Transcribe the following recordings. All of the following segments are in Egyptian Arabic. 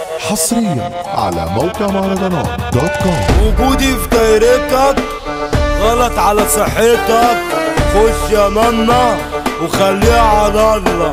حصريا على موقع مهرجانات دوت كوم وجودي في دايرتك غلط على صحتك خش يا ماما وخليها على الله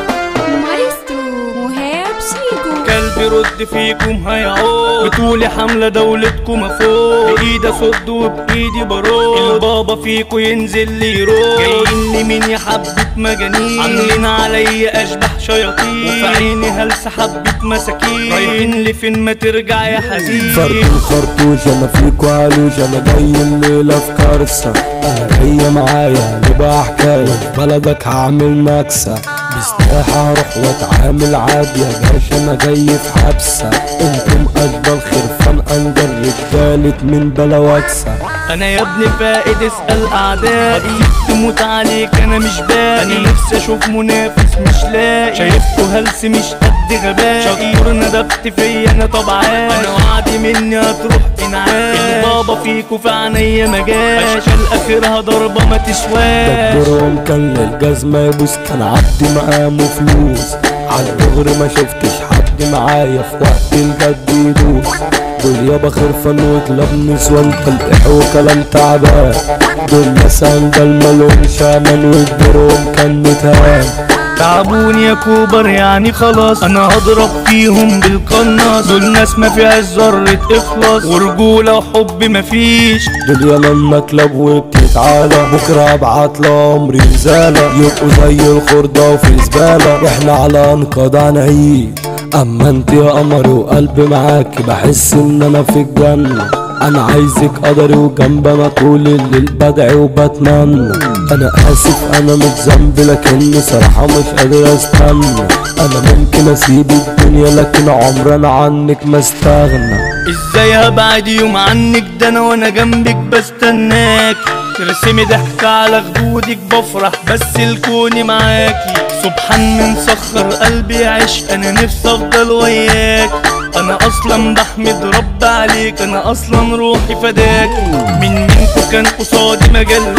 مايسترو مهاب شيكو كلب رد فيكم هيعود بتقولي حملة دولتكم فوق بإيدي صد وبإيدي برود البابا فيكو ينزل لي يروح جايين لي مين يا حبة مجانين عاملين عليا أشبح شياطين وفي عيني هلس حبة مساكين رايحين لي فين ما ترجع يا حزين فرد الخرطوش انا فيكو علوش انا جاي الليلة في كارثة انا جاية معايا نبقى حكاية في بلدك هعمل نكسة بسلاحة هروح واتعامل عادي يا باشا انا جاي في حبسة انتم اشبال خرفان انجر رجالة من بلا وكسة انا يا ابني فائد اسأل اعدائي تموت عليك انا مش باقي انا نفسي اشوف منافس مش لاقي شايفكوا هلس مش قد غبائي شطور ندبت فيا انا طبعا انا وعدي مني هتروح انعاش البابا فيكوا في عينيا مجاش اشكال اخرها ضربة ما تشواش دبرهم كان للجزمة يبوس كان عدي مقامه فلوس عالدغري ما شفتش حد معايا في وقت الجد يدوس دول يابا خرفان وكلاب نسوان تلقيح وكلام تعبان دول ناس عندها مالهمش امان ودورهم كان متهان تعبوني يا كوبر يعني خلاص انا هضرب فيهم بالقناص دول ناس ما فيهاش ذرة اخلاص ورجولة وحب مفيش دول يا لما كلاب وبتتعالى بكرة ابعت لعمري رسالة يبقوا زي الخردة وفي زبالة احنا على انقاض هنعيش اما انت يا قمري وقلبي معاكي بحس ان انا في الجنة انا عايزك قدري وجنب انا طول الليل بدعي وبتمنى انا اسف انا مش ذنبي لكني صراحة مش قادر استنى انا ممكن اسيب الدنيا لكن عمري انا عنك ما استغنى ازاي هبعد يوم عنك ده انا وانا جنبك بستناك ترسمي ضحكة على خدودك بفرح بس الكوني معاكي سبحان من سخر قلبي عشق انا نفسي افضل وياك انا اصلا بحمد رب عليك انا اصلا روحي فداك من منكو كان قصادي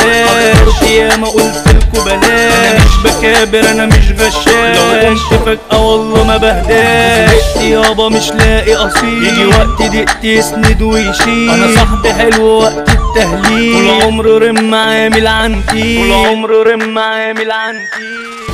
مجلاش يا ما قلت لكو بلاش انا مش بكابر انا مش غشاش لو قمت فجأة والله ما بهداش يابا مش لاقي اصيل يجي وقت ضيقت يسند ويشيل انا صاحبي حلو وقت التهليل طول عمره رم عامل عنتي طول عمره رم عامل عنتي